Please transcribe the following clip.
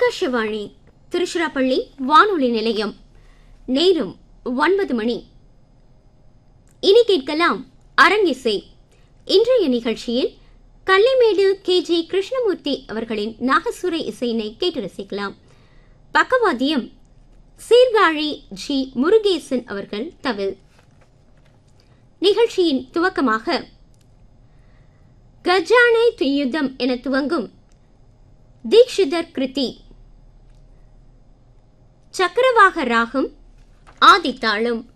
ஆகாஷவாணி திருச்சிராப்பள்ளி வானொலி நிலையம் நேரம் ஒன்பது மணி இனி கேட்கலாம் அரங்கிசை இன்றைய நிகழ்ச்சியில் கள்ளிமேடு கே ஜி கிருஷ்ணமூர்த்தி அவர்களின் நாகசுர இசையினை கேட்டு ரசிக்கலாம் பக்கவாத்தியம் சீர்காழி ஜி முருகேசன் அவர்கள் தவில் நிகழ்ச்சியின் துவக்கமாக கஜானை துயுதம் என துவங்கும் தீக்ஷிதர் கிருதி சக்கரவாக ராகம் ஆதித்தாளம்